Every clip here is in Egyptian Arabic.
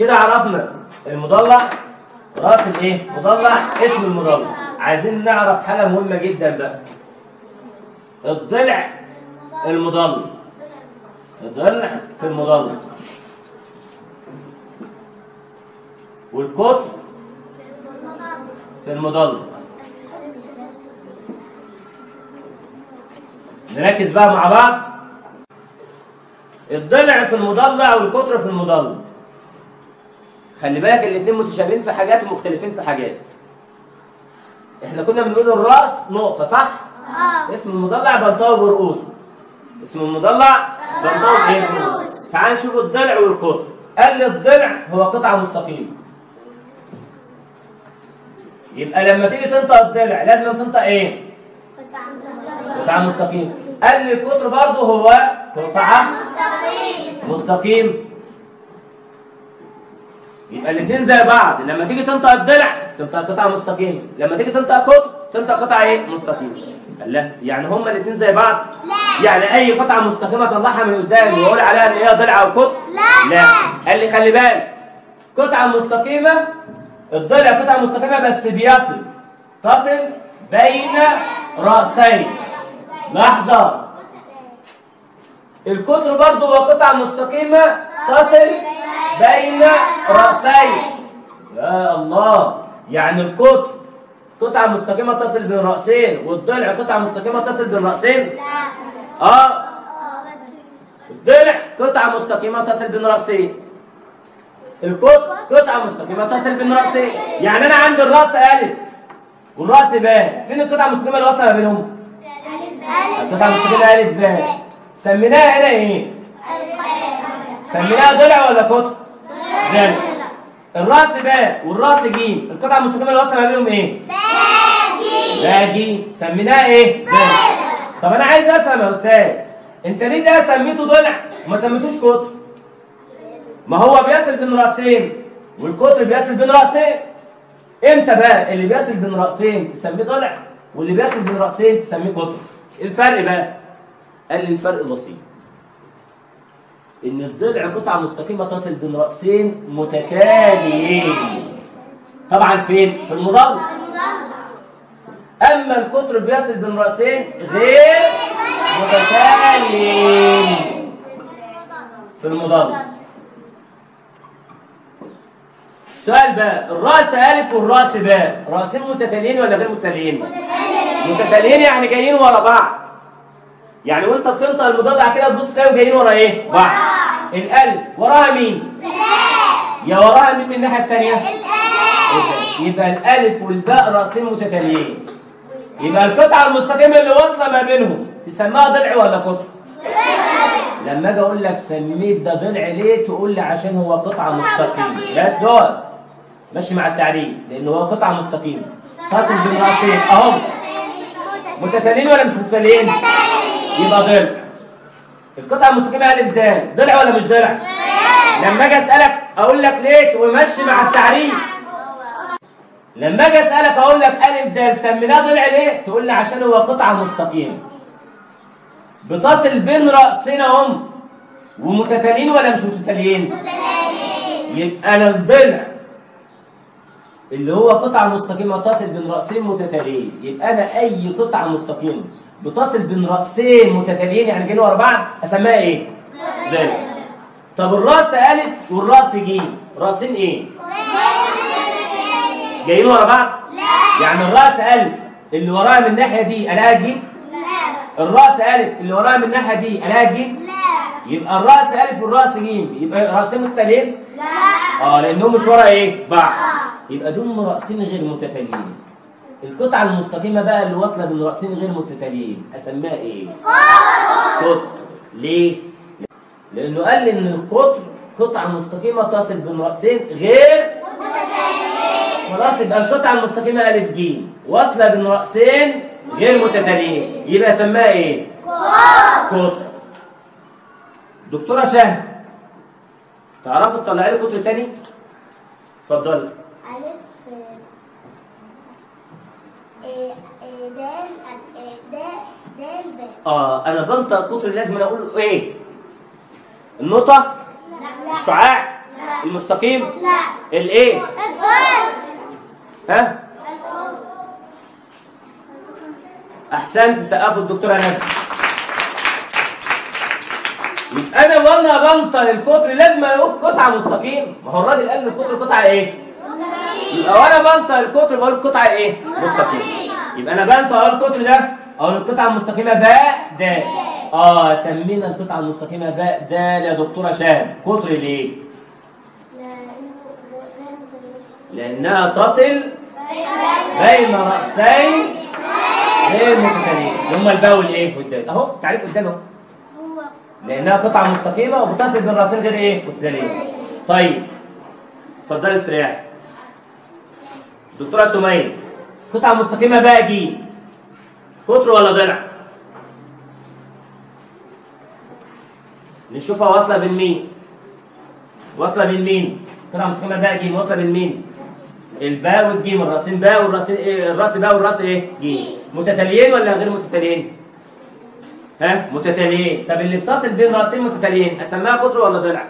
كده عرفنا المضلع راس الايه مضلع اسم المضلع عايزين نعرف حاجه مهمه جدا بقى الضلع المضلع الضلع في المضلع والقطر في المضلع نركز بقى مع بعض الضلع في المضلع والقطر في المضلع خلي بالك الاثنين متشابهين في حاجات ومختلفين في حاجات احنا كنا بنقول الراس نقطه صح اه اسم المضلع بنطوي برؤوس اسم المضلع بنطوي ايه تعال نشوف الضلع والقطر قال لي الضلع هو قطعه مستقيمه يبقى لما تيجي تنطق الضلع لازم تنطق ايه قطعه مستقيمه قال لي القطر برضه هو قطعه مستقيم يبقى الاثنين زي بعض لما تيجي تنطق الضلع تنطق قطعه مستقيمه لما تيجي تنطق قطر تنطق قطعه ايه مستقيمه قال لا يعني هما الاثنين زي بعض لا. يعني اي قطعه مستقيمه اطلعها من قدامي واقول عليها ان هي ضلع او قطر لا. لا قال لي خلي بالك قطعه مستقيمه الضلع قطعه مستقيمه بس بيصل تصل بين راسين لحظه القطر برضه هو قطعه مستقيمه تصل بين راسين يا الله يعني القطر قطعه مستقيمه تصل بين راسين والضلع قطعه مستقيمه تصل بين راسين اه الضلع قطعه مستقيمه تصل بين راسين القطر قطعه مستقيمه تصل بين راسين يعني انا عندي الراس الف والراس باء فين القطعه المستقيمه اللي واصله ما بينهم القطعه المستقيمه الف باء سميناها هنا ايه سميناها ضلع ولا قطر ضلع الراس باء والراس جيم القطعه المستقيمه اللي واصله ما بينهم ايه باجي سميناها ايه ضلع طب انا عايز افهم يا استاذ انت ليه ده سميته ضلع وما سميتوش قطر ما هو بيصل بين راسين والقطر بيصل بين راسين امتى بقى اللي بيصل بين راسين تسميه ضلع واللي بيصل بين راسين تسميه قطر إيه الفرق بقى قال لي الفرق بسيط ان الضلع قطعه مستقيمه تصل بين راسين متتاليين طبعا فين في المضلع اما القطر بيصل بين راسين غير متتاليين في المضلع السؤال بقى الراس الف والراس باء راسين متتاليين ولا غير متتاليين متتاليين يعني جايين ورا بعض يعني وانت بتنطق المضلع كده تبص تلاقيهم جايين ورا ايه بعض الالف وراها مين يا وراها مين من الناحيه الثانيه يبقى الالف والباء راسين متتاليين يبقى القطعه المستقيمه اللي واصله ما بينهم تسميها ضلع ولا قطر لما اجي اقول لك سميت ده ضلع ليه تقول لي عشان هو قطعه مستقيمه بس هو ماشي مع التعريف لان هو قطعه مستقيمه تصل بين راسين اهو متتاليين ولا مش متتاليين يبقى ضلع القطعه المستقيمه الف د ضلع ولا مش ضلع لما اجي اسالك اقول لك ليه ومشي مع التعريف لما اجي اسالك اقول لك الف د سميناه ضلع ليه تقول لي عشان هو قطعه مستقيمه بتصل بين راسين هم ومتتاليين ولا مش متتاليين يبقى انا الضلع اللي هو قطعه مستقيمه تصل بين راسين متتاليين يبقى انا اي قطعه مستقيمه بتصل بين راسين متتاليين يعني جايين ورا بعض اسميها ايه ضلع طب الراس الف والراس ج راسين ايه جايين ورا بعض يعني الراس الف اللي وراها من الناحيه دي الاقيها ج الراس الف اللي وراها من الناحيه دي الاقيها ج يبقى الراس الف والراس ج يبقى راسين متتاليين اه لانهم مش ورا ايه بعض يبقى دول راسين غير متتاليين القطعه المستقيمه بقى اللي واصله بين راسين غير متتاليين اسميها ايه قطر ليه لانه قال لي ان القطر قطعه مستقيمه تصل بين راسين غير خلاص يبقى القطعه المستقيمه الف ج واصله بين راسين غير متتاليين يبقى سماها ايه قطر دكتوره شهد تعرفي تطلعي لي قطر تاني اتفضلي ألف آه، آه، دال آه، دال دال باء اه انا بنطق قطر لازم أنا اقول ايه النقطه لا الشعاع لا المستقيم لا الايه الأول ها احسنت سقفوا الدكتوره ندى يبقى انا وانا بنطق القطر لازم اقول قطعه مستقيم ما هو الراجل قال القطر قطعه ايه يبقى وانا بنطق القطر بقول قطعه ايه مستقيم يبقى انا بنطق اقول القطر ده اقول القطعه المستقيمه باء د اه سمينا القطعه المستقيمه باء د يا دكتوره شاهد قطر ليه لانها تصل بين راسين غير متتاليين هما الباء والايه والدال اهو تعريف قدامه اهو هو لانها قطعه مستقيمه وبتصل بين راسين غير ايه متتاليين طيب اتفضلي استريحي دكتوره سميه قطعه مستقيمه بقى جي قطر ولا ضلع نشوفها واصله بين مين واصله بين مين قطعه مستقيمه بقى جيم واصله بين مين الباء والجيم الراسين باء والراسين ايه الراس باء والراس ايه جيم متتاليين ولا غير متتاليين ها متتاليين طب اللي بتصل بين راسين متتاليين اسميها قطر ولا ضلع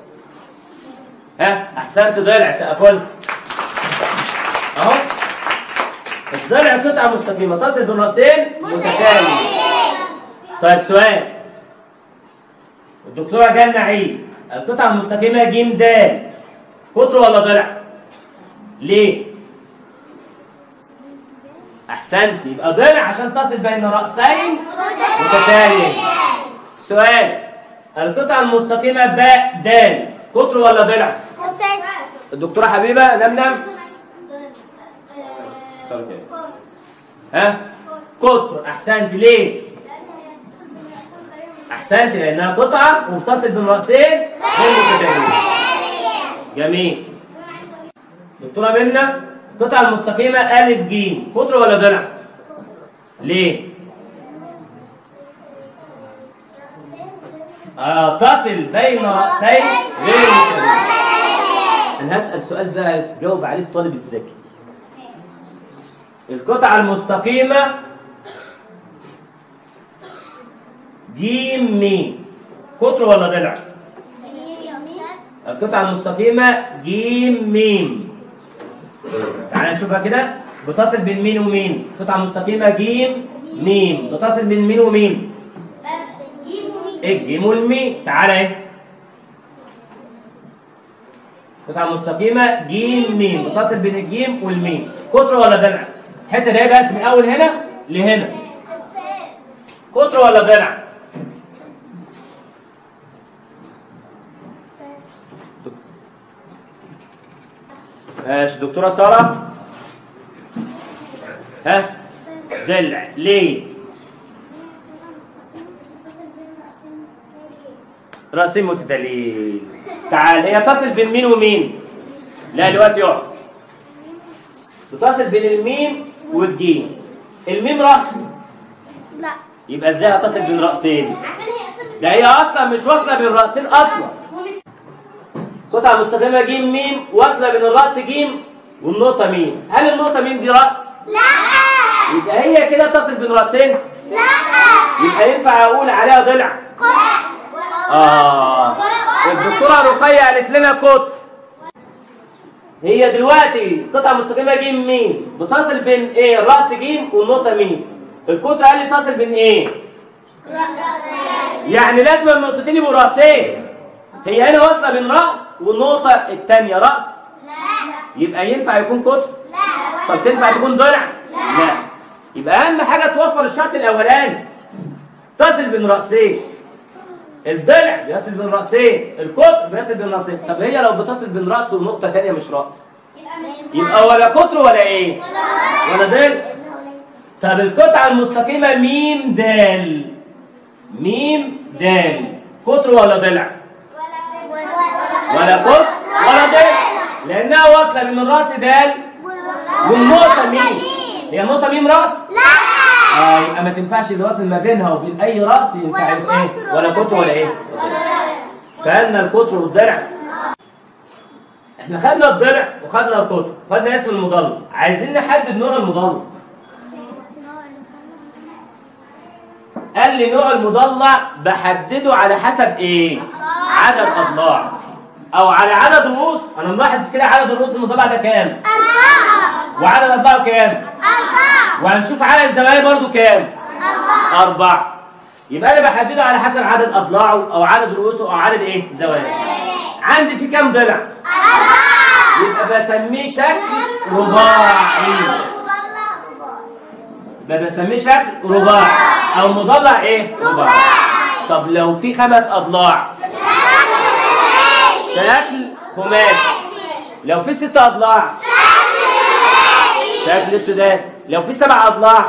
ها احسنت ضلع سقفل اهو الضلع قطعه مستقيمه تصل بين راسين متتالي طيب سؤال الدكتوره جنة عيد القطعه المستقيمه ج د قطر ولا ضلع ليه احسنت يبقى ضلع عشان تصل بين راسين متتاليين سؤال القطعه المستقيمه باء د قطر ولا ضلع الدكتوره حبيبه نمنم ها قطر احسنت ليه احسنت لانها قطعه متصل بين راسين غير متتاليين جميل دكتوره منى القطعه المستقيمه ا ج قطر ولا ضلع ليه آه تصل بين راسين غير متتاليين انا هسال سؤال بقى تجاوب عليه الطالب الذكي القطعه المستقيمه جيم ميم قطر ولا ضلع القطعه المستقيمه جيم ميم تعالى نشوفها كده بتصل بين مين ومين قطعه مستقيمه جيم ميم بتصل بين مين ومين الجيم والميم تعالى اهي قطعه مستقيمه جيم ميم بتصل بين الجيم والميم قطر ولا ضلع الحته دي بس من اول هنا لهنا قطر ولا ضلع ماشي دكتوره ساره ها ضلع ليه راسين متتاليين تعال هي تصل بين مين ومين لا الوقت يقف بتصل بين الميم والجيم الميم راس لا يبقى ازاي هتصل بين راسين ده هي اصلا مش واصله بين راسين اصلا قطعه مستقيمه جيم ميم واصله بين الراس جيم والنقطه ميم هل النقطه ميم دي راس لا يبقى هي كده تصل بين راسين لا يبقى ينفع اقول عليها ضلع اه الدكتوره رقيه قالت لنا قطر هي دلوقتي قطعه مستقيمه جيم ميم بتصل بين ايه الراس جيم والنقطه ميم القطر قال لي تصل بين ايه يعني لازم النقطتين يبقوا راسين هي هنا واصله بين راس والنقطه الثانيه راس يبقى ينفع يكون قطر طب تنفع تكون ضلع لا يبقى اهم حاجه توفر الشرط الاولاني تصل بين راسين الضلع بيصل بين راسين القطر بيصل بين راسين طب هي لو بتصل بين راس ونقطه ثانيه مش راس يبقى ولا قطر ولا ايه ولا ضلع طب القطعه المستقيمه ميم دال ميم دال قطر ولا ضلع ولا قطر ولا ضلع لانها واصله بين الراس دال والنقطه ميم هي النقطه ميم راس اه يبقى ما تنفعش الواصل ما بينها وبين اي راس ينفع ولا يبقى ايه قطر ولا قطر ولا ايه فقالنا القطر والضلع احنا خدنا الضلع وخدنا القطر خدنا اسم المضلع عايزين نحدد نوع المضلع قال لي نوع المضلع بحدده على حسب ايه عدد اضلاع او على عدد رؤوس انا ملاحظ كده عدد الرؤوس المضلع ده كام أربعة وعدد اضلاعه كام أربعة وهنشوف عدد الزوايا برضو كام أربعة أربعة يبقى أنا بحدده على حسب عدد أضلاعه أو عدد رؤوسه أو عدد إيه؟ زوايا. عندي في كام ضلع؟ يبقى بسميه شكل رباعي. يبقى بسميه شكل رباعي أو مضلع إيه؟ رباعي. طب لو في خمس أضلاع شكل خماسي. لو في ست أضلاع شكل سداسي. لو في سبع أضلاع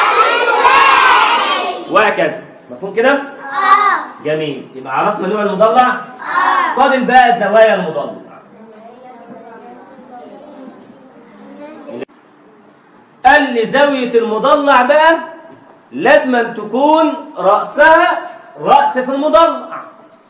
وهكذا. مفهوم كده؟ جميل يبقى عرفنا نوع المضلع فاضل بقى زوايا المضلع قال لي زاوية المضلع بقى لازم أن تكون رأسها رأس في المضلع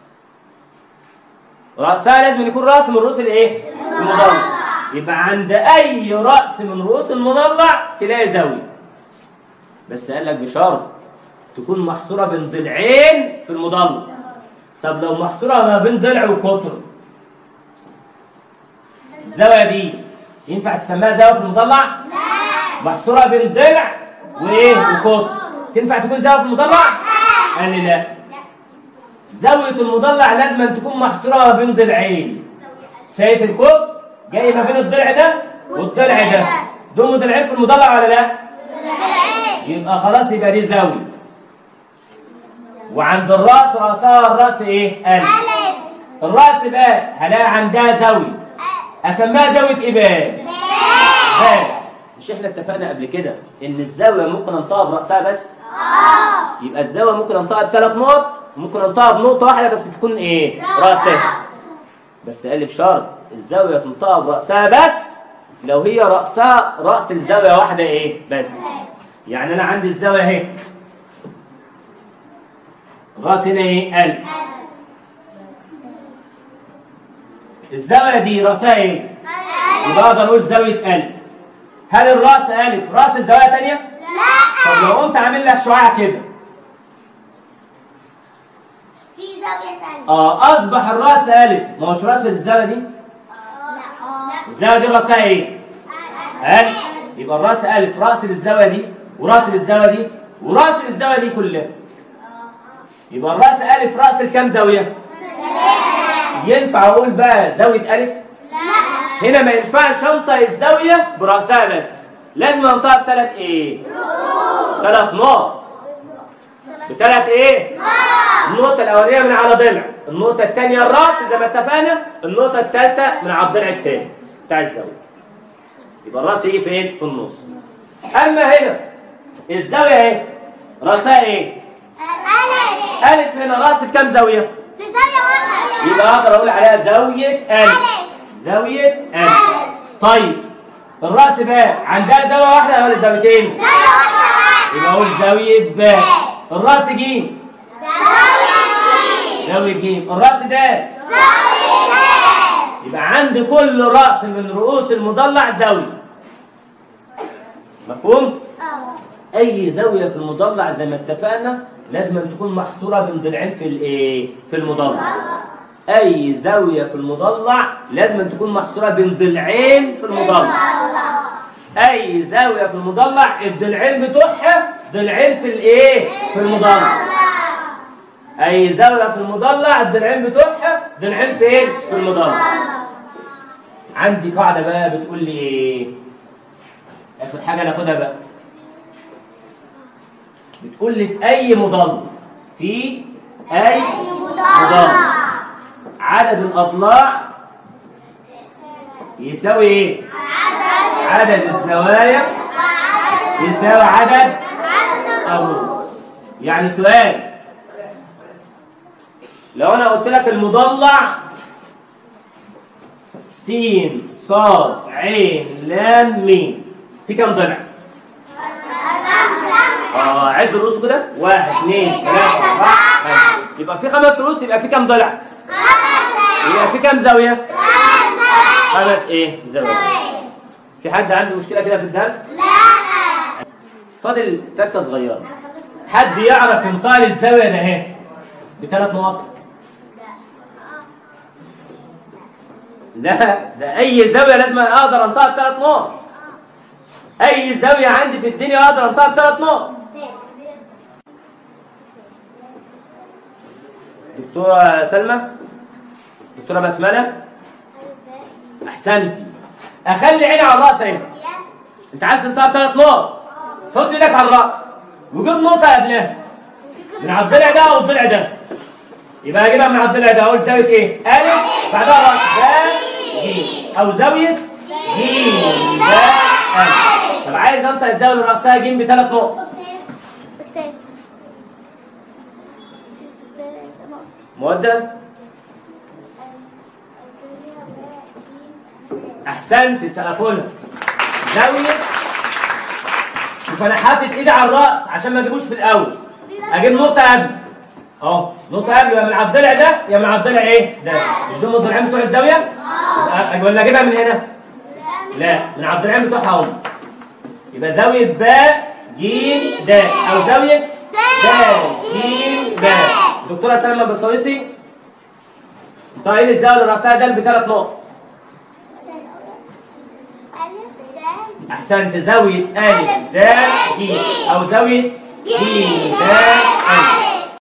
رأسها لازم يكون رأس من رؤوس الايه؟ المضلع يبقى عند أي رأس من رؤوس المضلع تلاقي زاوية بس قال لك بشرط تكون محصورة بين ضلعين في المضلع طب لو محصورة ما بين ضلع وقطر الزاوية دي ينفع تسميها زاوية في المضلع؟ محصورة بين ضلع وايه وقطر تنفع تكون زاوية في المضلع؟ قال لي لا زاوية المضلع لازم أن تكون محصورة ما بين ضلعين شايف القوس جاي ما بين الضلع ده والضلع ده دول ضلعين في المضلع ولا لا؟ يبقى خلاص يبقى دي زاوية وعند الراس راسها الراس ايه؟ ألف ألف الراس بقى هلاقي عندها زاوية اسميها زاوية ايه بقى؟ بقى مش احنا اتفقنا قبل كده ان الزاوية ممكن انطقها برأسها بس؟ اه يبقى الزاوية ممكن انطقها بثلاث نقط ممكن انطقها بنقطة واحدة بس تكون ايه؟ رأسها بس قال لي بشرط الزاوية تنطقها برأسها بس لو هي رأسها رأس الزاوية واحدة ايه؟ بس يعني انا عندي الزاوية اهي راس هنا ايه؟ ألف الزاوية دي راسها ايه؟ يبقى اقدر اقول زاوية ألف هل الراس ألف راس الزاوية تانية؟ لا طب لو قمت عامل لك شعاع كده في زاوية ثانية اه اصبح الراس ألف ما هوش راس الزاوية دي لا الزاوية دي راسها ايه؟ ألف يبقى الراس ألف راس للزاوية دي وراس للزاوية دي وراس للزاوية دي كلها يبقى الراس ألف راس الكام زاوية؟ ينفع أقول بقى زاوية ألف؟ لا هنا ما ينفعش أنطق الزاوية براسها بس لازم أنطقها بثلاث إيه؟ ثلاث نقط بثلاث إيه؟ النقطة الأولانية من على ضلع النقطة الثانية الراس زي ما اتفقنا النقطة الثالثة من على الضلع الثاني بتاع الزاوية يبقى الراس يجي فين؟ في النص أما هنا الزاوية أهي راسها إيه؟ ألف ألف هنا راس بكام زاوية؟ لزاوية واحدة يبقى أقدر أقول عليها زاوية ألف ألف زاوية ألف طيب الراس بقى عندها زاوية واحدة ولا زاويتين؟ زاوية واحدة يبقى أقول زاوية باء الراس جيم زاوية زاوية جيم الراس ده زاوية يبقى عند كل رأس من رؤوس المضلع زاوية مفهوم؟ اه أي زاوية في المضلع زي ما اتفقنا لازم أن تكون محصورة بين ضلعين في الإيه؟ في المضلع أي زاوية في المضلع لازم أن تكون محصورة بين ضلعين في المضلع أي زاوية في المضلع الضلعين بتوعها ضلعين في الإيه؟ في المضلع أي زاوية في المضلع الضلعين بتوعها ضلعين فين؟ في المضلع عندي قاعدة بقى بتقول لي إيه؟ آخر حاجة ناخدها بقى بتقول لي في أي مضلع في أي مضلع عدد الأضلاع يساوي إيه؟ عدد الزوايا يساوي عدد الرؤوس يعني سؤال لو أنا قلت لك المضلع س صاد عين لام ميم في كام ضلع؟ اه عد الرؤوس كده واحد اثنين ثلاثة أربعة خمسة يبقى في خمس رؤوس يبقى في كام ضلع؟ يبقى في كام زاوية؟ خمس ايه؟ زوايا في حد عنده مشكلة كده في الدرس؟ فاضل تكة صغيرة حد يعرف ينطق الزاوية ده اهي بثلاث نقط لا ده اي زاويه لازم اقدر انطقها بثلاث نقط اي زاويه عندي في الدنيا اقدر انطقها بثلاث نقط دكتوره سلمى دكتوره بسمله احسنتي اخلي عيني على الراس اهي انت عايز تنطقها بثلاث نقط حط ايدك على الراس وجيب نقطه قبلها من على الضلع ده او الضلع ده يبقى اجيبها من على الضلع ده اقول زاويه ايه؟ الف بعدها راس باء جيم او زاويه جيم باء الف طب عايز انطق الزاويه اللي راسها جيم بثلاث نقط أستاذ مؤدب احسنت سقفولها زاويه شوف انا حاطط ايدي على الراس عشان ما اجيبوش في الاول اجيب نقطه قبل اهو نقطه قبل يا من على الضلع ده يا من على الضلع ايه ده مش دول الضلعين بتوع الزاويه يبقى- ولا اجيبها من هنا لا من على الضلعين بتوعها هم يبقى زاويه باء جيم دال او زاويه دال جيم باء دكتوره سلمى بصويسي طيب الزاويه اللي راسها دال بثلاث نقط ألف دال احسنت زاويه الف دال جيم او زاويه جيم دال الف